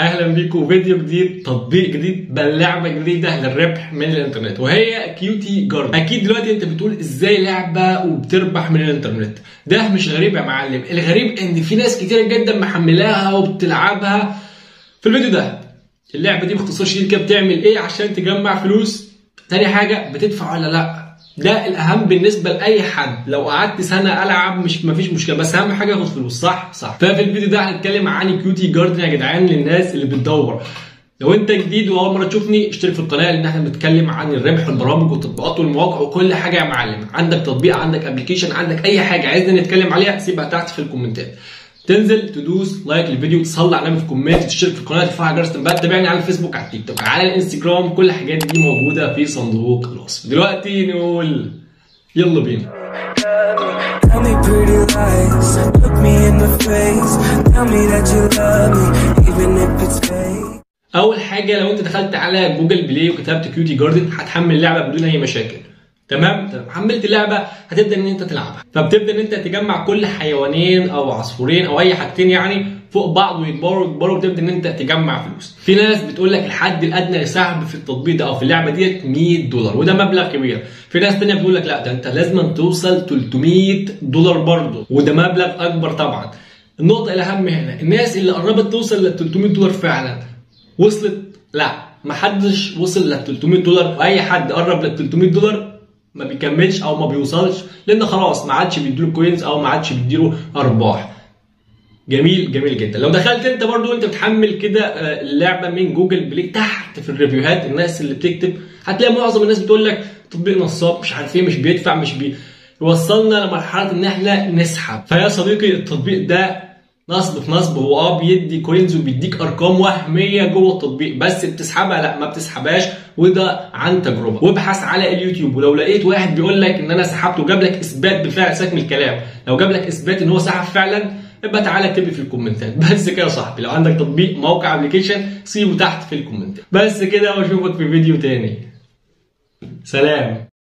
اهلا بيكم فيديو جديد تطبيق جديد بل لعبه جديده للربح من الانترنت وهي كيوتي جارد اكيد دلوقتي انت بتقول ازاي لعبه وبتربح من الانترنت ده مش غريب يا معلم الغريب ان في ناس كتير جدا محملاها وبتلعبها في الفيديو ده اللعبه دي باختصار شديد كده بتعمل ايه عشان تجمع فلوس تاني حاجه بتدفع ولا لا ده الاهم بالنسبه لاي حد لو قعدت سنه العب مش مفيش مشكله بس اهم حاجه اخد فلوس صح صح ففي الفيديو ده هنتكلم عن كيوتي جاردن يا جدعان للناس اللي بتدور لو انت جديد واول مره تشوفني اشترك في القناه لان احنا بنتكلم عن الربح والبرامج والتطبيقات والمواقع وكل حاجه يا معلم عندك تطبيق عندك ابلكيشن عندك اي حاجه عايزنا نتكلم عليها سيبها تحت في الكومنتات تنزل تدوس لايك للفيديو تصلي علامه في الكومنت تشترك في القناه تفعل جرس التنبيهات تابعني على الفيسبوك على التيك توك على الانستجرام كل الحاجات دي موجوده في صندوق الوصف دلوقتي نقول يلا بينا Tell me pretty lies, look me in the face. Tell me that you love me, even if it's fake. اول حاجه لو انت دخلت على جوجل بلاي وكتبت كيوتي جاردن هتحمل اللعبه بدون اي مشاكل تمام تمام حملت اللعبه هتبدا ان انت تلعبها فبتبدا ان انت تجمع كل حيوانين او عصفورين او اي حاجتين يعني فوق بعض ويكبروا ويكبروا وتبدا ان انت تجمع فلوس في ناس بتقول لك الحد الادنى لسحب في التطبيق ده او في اللعبه ديت 100 دولار وده مبلغ كبير في ناس تانية بتقول لك لا ده انت لازم توصل 300 دولار برضه وده مبلغ اكبر طبعا النقطه الاهم هنا الناس اللي قربت توصل لل 300 دولار فعلا وصلت لا ما حدش وصل لل 300 دولار واي حد قرب لل 300 دولار ما بيكملش او ما بيوصلش لان خلاص ما عادش بيديله كوينز او ما عادش بيديله ارباح جميل جميل جدا لو دخلت انت برضو انت بتحمل كده آه، اللعبه من جوجل بلاي تحت في الريفيوهات الناس اللي بتكتب هتلاقي معظم الناس بتقول لك تطبيق نصاب مش عارف ايه مش بيدفع مش بي يوصلنا لمرحله ان احنا نسحب فيا صديقي التطبيق ده نصب في نصب هو اه بيدي كوينز وبيديك ارقام وهميه جوه التطبيق بس بتسحبها لا ما بتسحبهاش وده عن تجربه وابحث على اليوتيوب ولو لقيت واحد بيقول لك ان انا سحبت وجاب لك اثبات بفعل ساكن الكلام لو جاب لك اثبات ان هو سحب فعلا يبقى تعالى اكتب لي في الكومنتات بس كده يا صاحبي لو عندك تطبيق موقع ابلكيشن سيبه تحت في الكومنتات بس كده واشوفك في فيديو تاني سلام